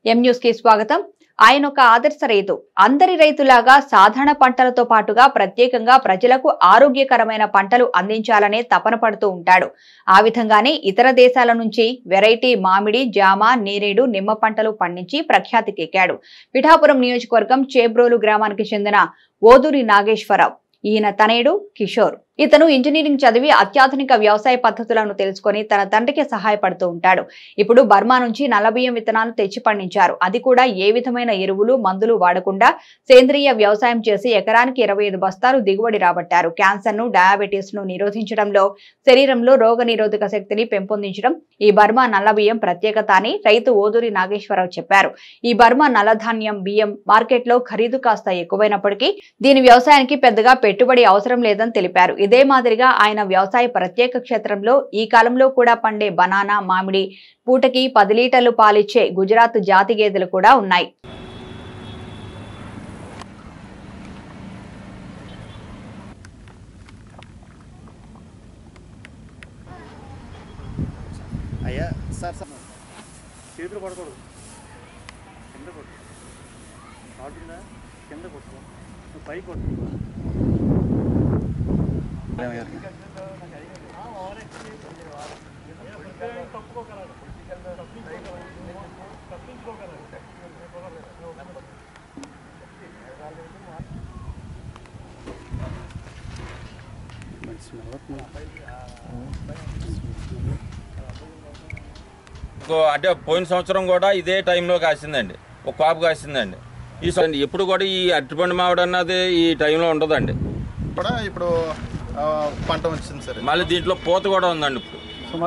M news కి స్వాగతం ఆయన ఒక ఆదర్శ రైతు అందరి రైతులాగా సాధారణ పంటలతో పాటుగా ప్రత్యేకంగా ప్రజలకు ఆరోగ్యకరమైన పంటలు అందించాలనే తపన పడుతూ ఉంటాడు ఆ విధంగానే ఇతర దేశాల నుంచి వెరైటీ మామిడి జామ నేరేడు నిమ్మ పంటలు పండించి ప్రఖ్యాతికెక్కాడు పిఠాపురం నియోజకవర్గం చేబ్రోలు గ్రామానికి చెందిన ఓదూరి నాగేశ్వరరావు ఈయన తనయుడు కిషోర్ ఇతను ఇంజనీరింగ్ చదివి అత్యాధునిక వ్యవసాయ పద్ధతులను తెలుసుకొని తన తండ్రికి సహాయపడుతూ ఉంటాడు ఇప్పుడు బర్మా నుంచి నల్లబియ్యం విత్తనాలు తెచ్చి పండించారు అది కూడా ఏ విధమైన ఎరువులు మందులు వాడకుండా సేంద్రియ వ్యవసాయం చేసి ఎకరానికి ఇరవై ఐదు బస్తాలు దిగుబడి రాబట్టారు క్యాన్సర్ ను డయాబెటీస్ ను నిరోధించడంలో శరీరంలో రోగ నిరోధక శక్తిని పెంపొందించడం ఈ బర్మా నల్ల బియ్యం ప్రత్యేకత అని రైతు ఓదూరి నాగేశ్వరరావు చెప్పారు ఈ బర్మా నల్లధాన్యం బియ్యం మార్కెట్లో ఖరీదు కాస్త ఎక్కువైనప్పటికీ దీని వ్యవసాయానికి పెద్దగా పెట్టుబడి అవసరం లేదని తెలిపారు ఇదే మాదిరిగా ఆయన వ్యవసాయ ప్రత్యేక క్షేత్రంలో ఈ కాలంలో కూడా పండే బనానా మామిడి పూటకి పది లీటర్లు పాలిచ్చే గుజరాత్ జాతి గేదెలు కూడా ఉన్నాయి అయ్యా సార్ సార్ చేతులు పడకూడదు కింద కొట్టు కాకుండా కింద కొట్టు నువ్వు పై కొట్టు ఇంకో అంటే పోయిన సంవత్సరం కూడా ఇదే టైంలో కాసిందండి ఒక కాపు కాసిందండి ఈ సంవత్సరం ఎప్పుడు కూడా ఈ అరటిపండు మామిడి అన్నది ఈ టైంలో ఉండదండి కూడా ఇప్పుడు ఆ, పంట వచ్చింది సార్ మళ్ళీ దీంట్లో పూత కూడా ఉందండి ఇప్పుడు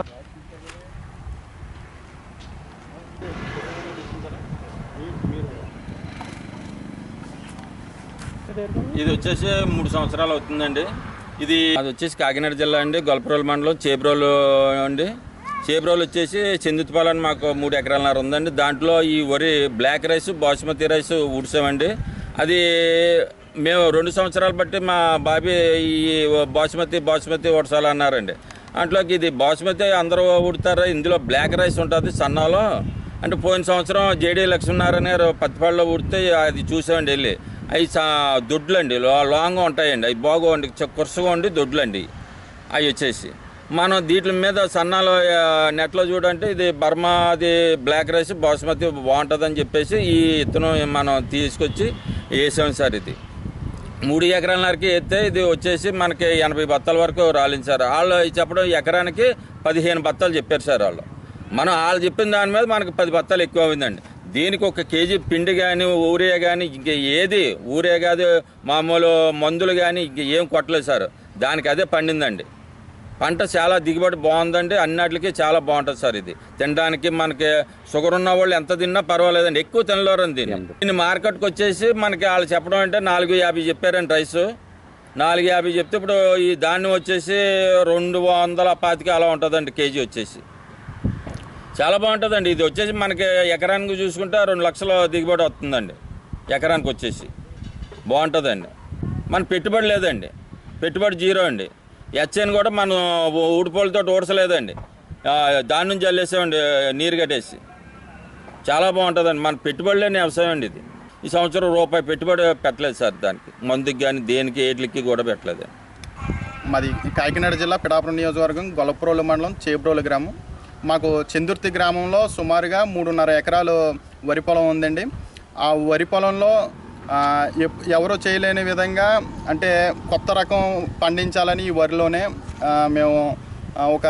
ఇది వచ్చేసి మూడు సంవత్సరాలు అవుతుందండి ఇది అది వచ్చేసి కాకినాడ జిల్లా అండి గొల్పరోలు మండలం చేబ్రోలు అండి చేబ్రోలు వచ్చేసి చందుతుపాలు అని మాకు మూడు ఎకరాలన్నర ఉందండి దాంట్లో ఈ వరి బ్లాక్ రైస్ బాస్మతి రైస్ ఊడ్చామండి అది మేము రెండు సంవత్సరాలు బట్టి మా బాబీ ఈ బాస్మతి బాస్మతి ఊడ్చాలన్నారండి దాంట్లోకి ఇది బాస్మతి అందరూ ఉడతారు ఇందులో బ్లాక్ రైస్ ఉంటుంది సన్నాలో అంటే పోయిన సంవత్సరం జేడీ లక్ష్మీనారాయణ గారు పత్తిపాడులో ఉడితే అది చూసామండి వెళ్ళి అవి చా దొడ్లండి లో- లాంగ్గా ఉంటాయండి అవి బాగోండి చ- కురసగా ఉండి దొడ్లండి అవి వచ్చేసి మనం దీంట్ల మీద సన్నాలు ఆ, నెట్లో చూడంటే ఇది బర్మా అది బ్లాక్ రైస్ బాస్మతి బాగుంటుందని చెప్పేసి ఈ ఇత్తనం మనం తీసుకొచ్చి వేసాం సార్ ఇది మూడు ఎకరాలన్నరకి వేస్తే ఇది వచ్చేసి మనకి ఎనభై బత్తాల వరకు రాలించారు వాళ్ళు చెప్పడం ఎకరానికి పదిహేను బత్తాలు చెప్పారు సార్ వాళ్ళు మనం వాళ్ళు చెప్పిన దాని మీద మనకి పది బత్తాలు ఎక్కువ అయిందండి దీనికి ఒక కేజీ పిండి కానీ ఊరియా కానీ ఇంక ఏది ఊరియా కాదు మామూలు మందులు కానీ ఇంక ఏం కొట్టలేదు సార్ దానికి అదే పండిందండి పంట చాలా దిగుబడి బాగుందండి అన్నిటికీ చాలా బాగుంటుంది సార్ ఇది తినడానికి మనకి షుగర్ ఉన్న వాళ్ళు ఎంత తిన్నా పర్వాలేదండి ఎక్కువ తినలేరండి దీన్ని దీన్ని మార్కెట్కి వచ్చేసి మనకి వాళ్ళు చెప్పడం అంటే నాలుగు యాభై చెప్పారండి రైస్ నాలుగు యాభై చెప్తే ఇప్పుడు ఈ ధాన్యం వచ్చేసి రెండు వందల పాతిక అలా ఉంటుందండి కేజీ వచ్చేసి చాలా బాగుంటుందండి ఇది వచ్చేసి మనకి ఎకరానికి చూసుకుంటే రెండు లక్షల దిగుబడి వస్తుందండి ఎకరానికి వచ్చేసి బాగుంటుందండి మన పెట్టుబడి లేదండి పెట్టుబడి జీరో అండి హెచ్ఎన్ కూడా మనం ఊడిపోలతో ఊడసలేదండి ఆ, దాని నుంచి చల్లేసామండి నీరు కట్టేసి చాలా బాగుంటుందండి మన పెట్టుబడి లేని వ్యవసాయం అండి ఇది ఈ సంవత్సరం రూపాయి పెట్టుబడి పెట్టలేదు సార్ దానికి మందుకి కానీ దేనికి ఏట్లకి కూడా పెట్టలేదు మాది కాకినాడ జిల్లా పిఠాపురం నియోజకవర్గం గొల్లపురోలు మండలం చేబ్రోలు గ్రామం మాకు చందుర్తి గ్రామంలో సుమారుగా మూడున్నర ఎకరాలు వరి పొలం ఉందండి ఆ వరి పొలంలో ఆ, ఎప్- ఎవరు చేయలేని విధంగా అంటే కొత్త రకం పండించాలని ఈ వరిలోనే ఆ, మేము ఆ, ఒక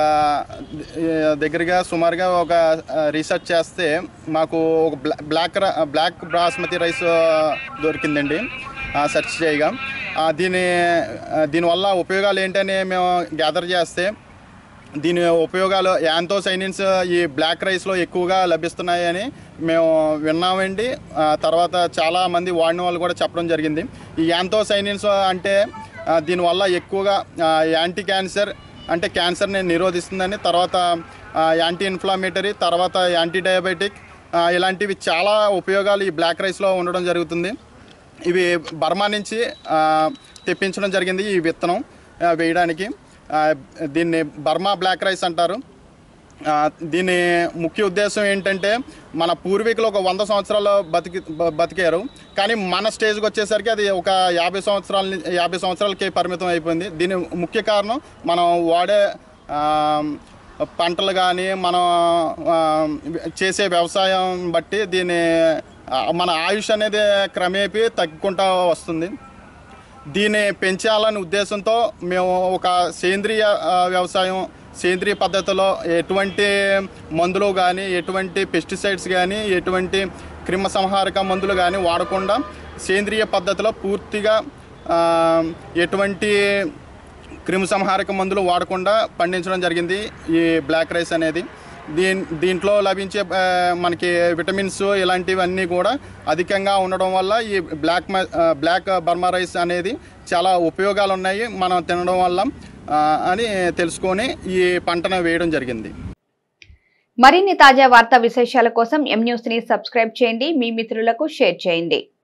ఆ, దగ్గరగా సుమారుగా ఒక ఆ, రీసెర్చ్ చేస్తే మాకు ఒక బ్లా బ్లాక్ ర- బ్లాక్ బాస్మతి రైస్ ఆ, దొరికిందండి ఆ, సెర్చ్ చేయగా ఆ, దీని ఆ, దీనివల్ల ఉపయోగాలు ఏంటని మేము గ్యాదర్ చేస్తే దీని ఉపయోగాలు యాంతోసైనిన్స్ ఈ బ్లాక్ రైస్లో ఎక్కువగా లభిస్తున్నాయని మేము విన్నామండి ఆ, తర్వాత చాలా మంది వాడిన వాళ్ళు కూడా చెప్పడం జరిగింది ఈ యాంతోసైనిన్స్ అంటే ఆ, దీనివల్ల ఎక్కువగా ఆ, యాంటీ క్యాన్సర్ అంటే క్యాన్సర్ని నిరోధిస్తుందని తర్వాత ఆ, యాంటీ ఇన్ఫ్లామేటరీ తర్వాత యాంటీ డయాబెటిక్ ఆ, ఇలాంటివి చాలా ఉపయోగాలు ఈ బ్లాక్ రైస్లో ఉండడం జరుగుతుంది ఇవి బర్మా నుంచి ఆ, తెప్పించడం జరిగింది ఈ విత్తనం ఆ, వేయడానికి ఆ, దీన్ని బర్మా బ్లాక్ రైస్ అంటారు ఆ, దీని ముఖ్య ఉద్దేశం ఏంటంటే మన పూర్వీకులు ఒక వంద సంవత్సరాలు బతికి బ- బతికారు కానీ మన స్టేజ్కి వచ్చేసరికి అది ఒక యాభై సంవత్సరాల ని- యాభై సంవత్సరాలకి పరిమితం అయిపోయింది దీని ముఖ్య కారణం మనం వాడే ఆ, పంటలు కానీ మనం ఆ, చేసే వ్యవసాయం బట్టి దీని ఆ, మన ఆయుష్ అనేది క్రమేపీ తగ్గుకుంటూ వస్తుంది దీన్ని పెంచాలనే ఉద్దేశంతో మేము ఒక సేంద్రియ ఆ, వ్యవసాయం సేంద్రియ పద్ధతిలో ఎటువంటి మందులు కానీ ఎటువంటి పెస్టిసైడ్స్ కానీ ఎటువంటి క్రిమ సంహారక మందులు కానీ వాడకుండా సేంద్రియ పద్ధతిలో పూర్తిగా ఆ, ఎటువంటి క్రిమి సంహారక మందులు వాడకుండా పండించడం జరిగింది ఈ బ్లాక్ రైస్ అనేది దీన్ దీంట్లో లభించే ఆ, మనకి విటమిన్స్ ఇలాంటివన్నీ కూడా అధికంగా ఉండడం వల్ల ఈ బ్లాక్ మ- ఆ, బ్లాక్ బర్మా రైస్ అనేది చాలా ఉపయోగాలు ఉన్నాయి మనం తినడం వల్ల ఆ, అని తెలుసుకొని ఈ పంటను వేయడం జరిగింది మరిన్ని తాజా వార్తా విశేషాల కోసం ఎం న్యూస్ ని సబ్స్క్రైబ్ చేయండి మీ మిత్రులకు షేర్ చేయండి